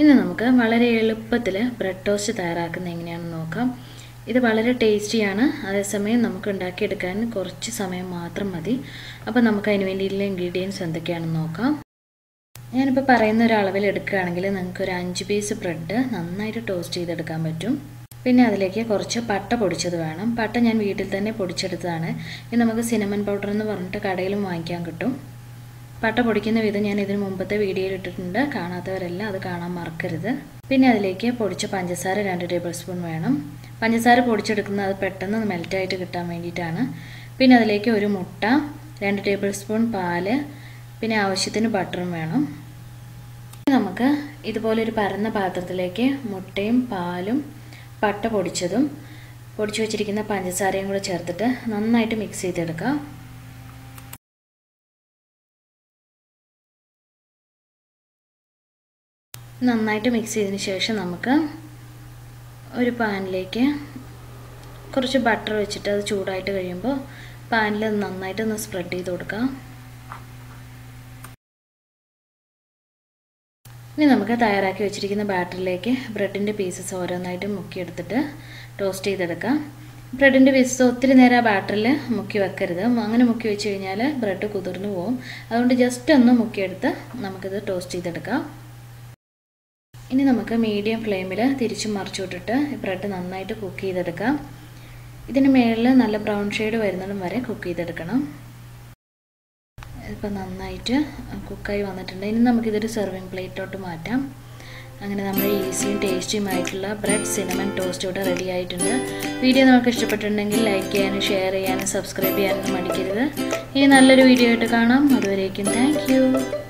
ഇന്ന് നമുക്ക് വളരെ എളുപ്പത്തിൽ ബ്രെഡ് ടോസ്റ്റ് തയ്യാറാക്കുന്നത് എങ്ങനെയാണെന്ന് നോക്കാം ഇത് വളരെ ടേസ്റ്റിയാണ് അതേസമയം നമുക്ക് ഉണ്ടാക്കിയെടുക്കാൻ കുറച്ച് സമയം മാത്രം മതി അപ്പോൾ നമുക്ക് അതിന് വേണ്ടിയിട്ടുള്ള ഇൻഗ്രീഡിയൻസ് എന്തൊക്കെയാണെന്ന് നോക്കാം ഞാനിപ്പോൾ പറയുന്ന ഒരു അളവിൽ എടുക്കുകയാണെങ്കിൽ നിങ്ങൾക്ക് ഒരു അഞ്ച് പീസ് ബ്രെഡ് നന്നായിട്ട് ടോസ്റ്റ് ചെയ്തെടുക്കാൻ പറ്റും പിന്നെ അതിലേക്ക് കുറച്ച് പട്ട പൊടിച്ചത് വേണം പട്ട ഞാൻ വീട്ടിൽ തന്നെ പൊടിച്ചെടുത്തതാണ് ഇത് നമുക്ക് സിനമൻ പൗഡർ എന്ന് പറഞ്ഞിട്ട് കടയിലും വാങ്ങിക്കാൻ കിട്ടും പട്ട പൊടിക്കുന്ന വിധം ഞാൻ ഇതിന് മുമ്പത്തെ വീഡിയോയിൽ ഇട്ടിട്ടുണ്ട് കാണാത്തവരെല്ലാം അത് കാണാൻ മറക്കരുത് പിന്നെ അതിലേക്ക് പൊടിച്ച പഞ്ചസാര രണ്ട് ടേബിൾ സ്പൂൺ വേണം പഞ്ചസാര പൊടിച്ചെടുക്കുന്നത് അത് പെട്ടെന്ന് മെൽറ്റായിട്ട് കിട്ടാൻ വേണ്ടിയിട്ടാണ് പിന്നെ അതിലേക്ക് ഒരു മുട്ട രണ്ട് ടേബിൾ സ്പൂൺ പാല് പിന്നെ ആവശ്യത്തിന് ബട്ടറും വേണം നമുക്ക് ഇതുപോലൊരു പരന്ന പാത്രത്തിലേക്ക് മുട്ടയും പാലും പട്ട പൊടിച്ചതും പൊടിച്ചു വെച്ചിരിക്കുന്ന പഞ്ചസാരയും കൂടെ ചേർത്തിട്ട് നന്നായിട്ട് മിക്സ് ചെയ്തെടുക്കാം നന്നായിട്ട് മിക്സ് ചെയ്തതിന് ശേഷം നമുക്ക് ഒരു പാനിലേക്ക് കുറച്ച് ബട്ടർ വെച്ചിട്ട് അത് ചൂടായിട്ട് കഴിയുമ്പോൾ പാനിൽ നന്നായിട്ട് ഒന്ന് സ്പ്രെഡ് ചെയ്ത് കൊടുക്കാം ഇനി നമുക്ക് തയ്യാറാക്കി വെച്ചിരിക്കുന്ന ബാറ്ററിലേക്ക് ബ്രെഡിൻ്റെ പീസസ് ഓരോന്നായിട്ട് മുക്കിയെടുത്തിട്ട് ടോസ്റ്റ് ചെയ്തെടുക്കാം ബ്രെഡിൻ്റെ പീസസ് ഒത്തിരി നേരം ആ ബാറ്ററിൽ മുക്കി വെക്കരുത് അങ്ങനെ മുക്കി വെച്ച് കഴിഞ്ഞാൽ ബ്രെഡ് കുതിർന്നു പോകും അതുകൊണ്ട് ജസ്റ്റ് ഒന്ന് മുക്കിയെടുത്ത് നമുക്കിത് ടോസ്റ്റ് ചെയ്തെടുക്കാം ഇനി നമുക്ക് മീഡിയം ഫ്ലെയിമിൽ തിരിച്ച് മറിച്ചു വിട്ടിട്ട് ബ്രെഡ് നന്നായിട്ട് കുക്ക് ചെയ്തെടുക്കാം ഇതിന് മുകളിൽ നല്ല ബ്രൗൺ ഷെയ്ഡ് വരുന്നിടം വരെ കുക്ക് ചെയ്തെടുക്കണം ഇപ്പം നന്നായിട്ട് കുക്കായി വന്നിട്ടുണ്ട് ഇനി നമുക്കിതൊരു സെർവിങ് പ്ലേറ്റോട്ട് മാറ്റാം അങ്ങനെ നമ്മൾ ഈസിയും ടേസ്റ്റിയുമായിട്ടുള്ള ബ്രെഡ് സിനമൻ ടോസ്റ്റ് ഇവിടെ റെഡി ആയിട്ടുണ്ട് വീഡിയോ നമുക്ക് ഇഷ്ടപ്പെട്ടിട്ടുണ്ടെങ്കിൽ ലൈക്ക് ചെയ്യാനും ഷെയർ ചെയ്യാനും സബ്സ്ക്രൈബ് ചെയ്യാനും മടിക്കരുത് ഇനി നല്ലൊരു വീഡിയോ ആയിട്ട് കാണാം അതുവരേക്കും താങ്ക്